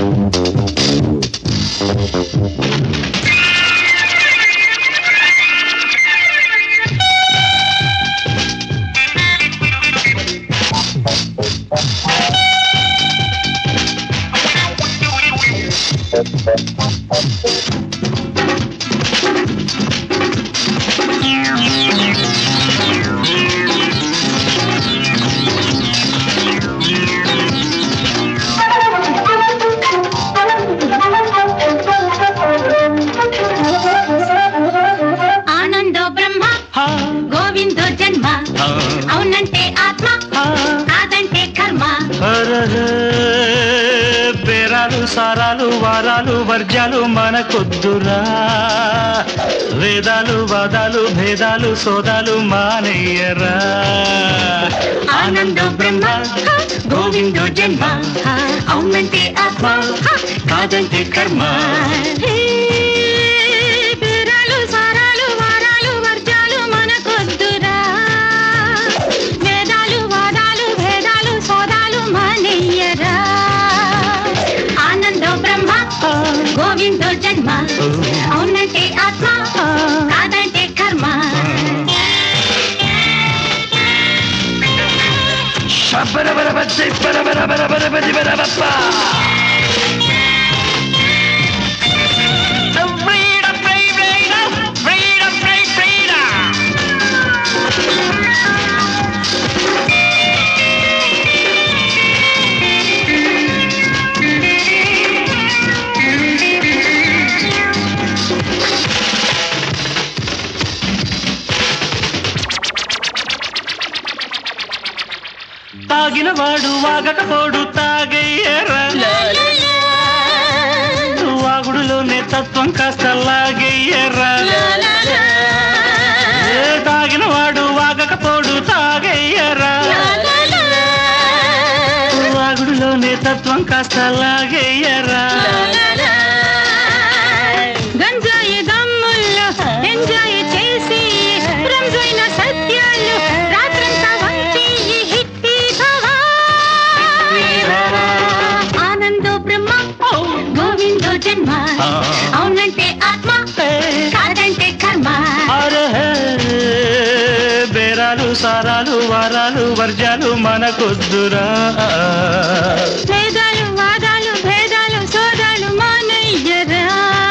ఆనందో బ్రహ్మ హా, గోవిందో జన్మ హా, అవునంటే ఆత్మ హా. కాదంటే కర్మ హరహే, బేరాలు సారాలు వారాలు వర్జాలు మనకొద్దురా వేదాలు వాదాలు భేదాలు సోదాలు మానయ్యరా ఆనందో బ్రహ్మ గోవిందో జన్మ అవునంటే ఆత్మ కాదంటే కర్మ హే, బీరాలు, సారాలు, వారాలు, వర్జాలు మనకొద్దురా. వేదాలు, వాదాలు, భేదాలు, సోదాలు మానెయ్యరా. ఆనందో బ్రహ్మ గోవిందో జన్మ అవునంటే ఆత్మ కాదంటే కర్మ శబ్బరబరబద్ది బరబరబరబరబదిబరబప్ప. Freedom, freedom, freedom, freedom, freedom. తాగినవాడు వాగకపోడు తాగయ్యరా వాగుడులోనే తత్వం కాస్త లాగయ్యరా ఏ తాగినవాడు వాగకపోడు తాగయ్యరా వాగుడులోనే తత్వం కాస్త లాగయ్యరా గంజాయి దమ్ముల్లో ఎంజాయ్ చేసి రంజైన సత్యాలు రాత్రంతా వంచి హిప్పీ భవా ఆనందో బ్రహ్మ గోవిందో జన్మ అవునంటే ఆత్మ కాదంటే కర్మ అరహే, బేరాలు సారాలు వారాలు వర్జాలు మనకొద్దురా వేదాలు వాదాలు భేదాలు సోదాలు మానయ్యరా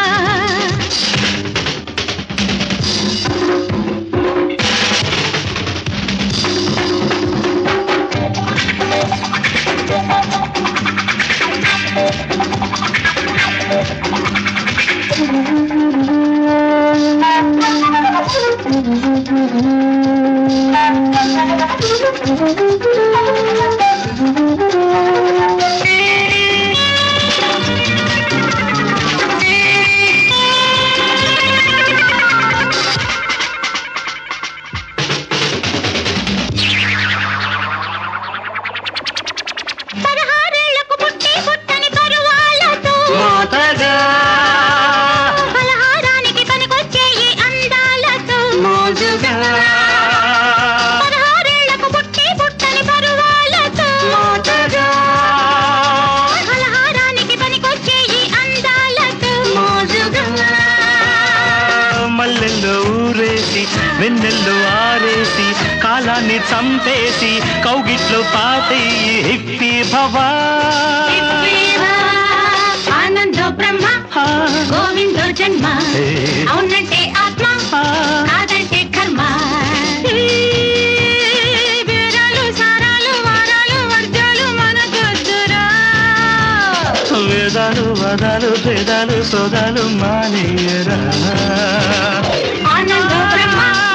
పదహారేళ్లకు పుట్టి పుట్టని పరువాలతో మోతగా పలహారానికి పనికొచ్చే ఈ అందాలతో మోజుగా పదహారేళ్లకు పుట్టి పుట్టని పరువాలతో మోతగా పలహారానికి పనికొచ్చే ఈ అందాలతో మోజుగా మల్లెల్లో ఊరేసి వెన్నెల్లో ఆరేసి కాలాన్ని చంపేసి కౌగిట్లో పాతి హిప్పి భవా ఆనందో బ్రహ్మ హా, గోవిందో జన్మ హే. అవునంటే ఆత్మ హా. కాదంటే కర్మ బీరాలు సారాలు వారాలు వర్జాలు మనకొద్దురా వేదాలు వదాలు భేదాలు సోదాలు మానేయరా ఆనందో బ్రహ్మ